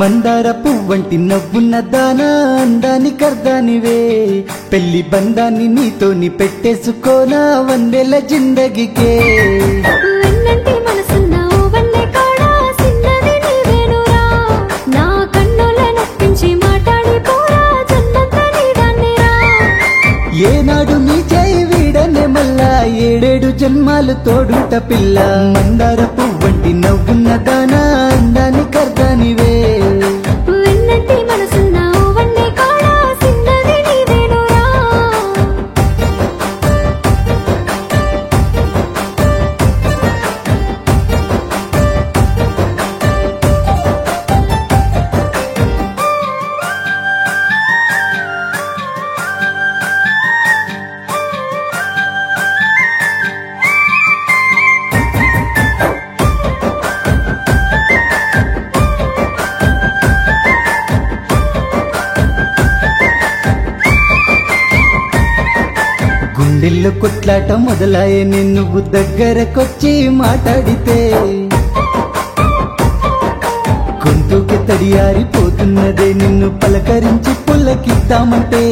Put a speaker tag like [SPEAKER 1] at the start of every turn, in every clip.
[SPEAKER 1] మందార పువ్వంటి నవ్వున్న దానా అందానికి అర్ధానివే పెళ్లి బంధాన్ని నీతోని పెట్టేసుకోనా వందెల జిందగికే
[SPEAKER 2] వెన్నంటి మనసున్న ఓ వల్లే కాడా సిన్నది నీవేనురా నా కన్నుల నొప్పించి మాట్లాడి పోరా జన్మంత నీదాన్నిరా
[SPEAKER 1] ఏనాడు నీ చేయి వీడనే మళ్ళా ఏడేడు జన్మాలు తోడుంట పిల్ల మందార పువ్వంటి నవ్వున్న దానా అందానికి అర్ధానివే
[SPEAKER 2] వెన్నంటి మనసున్న ఓ వల్లే కాడా సిన్నది నీవేనురా
[SPEAKER 1] గుండెల్లో కొట్లాట మొదలాయని నువ్వు దగ్గరకొచ్చి మాట్లాడితే గొంతుకి తడియారిపోతున్నదే నిన్ను పలకరించి పుల్లకిద్దామంటే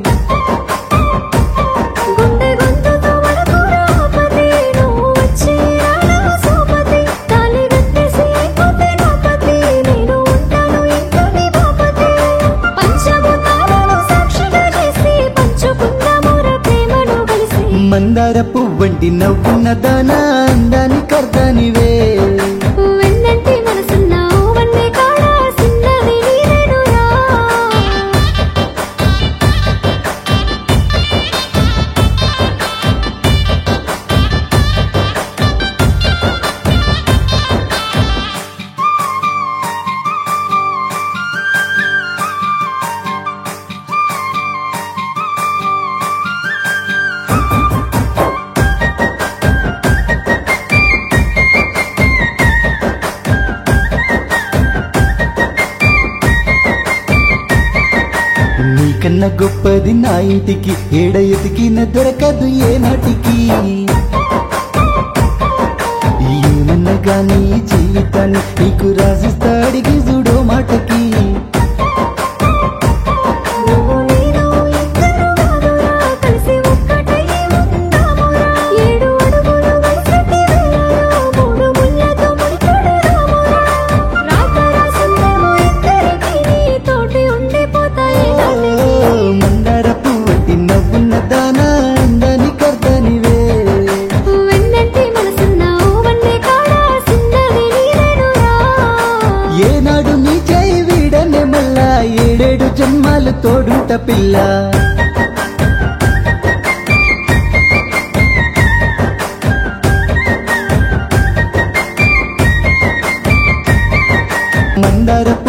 [SPEAKER 2] గుండె గొంతుతో వడకురా ఆపతి నువ్వు వచ్చి రానా సోపతి తాళి కట్టేసి అయిపోతే నా పతి నేను ఉంటాను ఇంకా నీ బాపతి పంచభూతాలను సాక్షిగా చేసి పంచుకుందామురా ప్రేమను కలిసి
[SPEAKER 1] మందార పువ్వంటి నవ్వున్న దానా అందానికి అర్ధానివే
[SPEAKER 2] వెన్నంటి మనసున్న ఓ వన్నే కాడా సిన్నది నీవేనురా
[SPEAKER 1] నీకన్నా గొప్పది నా ఇంటికి ఏడ ఎతికిన దొరకదు ఏ నాటికి ఏమన్నా గాని ఈ జీవితాన్ని నీకు రాసిస్తా అడిగి చూడో మాటకి
[SPEAKER 2] నువ్వు నేను ఇద్దరు కాదురా కలిసి ఒక్కటై ఉందామురా ఏడు అడుగులు వయసటి వేళలో మూడు ముళ్ళతో ముడిపడదామురా రాత రాసిందేమో ఇద్దరికి తోటి ఉండిపోతాయి నాటికి
[SPEAKER 1] మందార పువ్వంటి నవ్వున్న దానా అందానికి అర్ధానివే
[SPEAKER 2] వెన్నంటి మనసున్న ఓ వన్నే కాడా సిన్నది నీవేనురా
[SPEAKER 1] ఏనాడు నీ చేయి వీడనే మళ్ళా ఏడేడు జన్మాలు తోడుంట పిల్ల మందార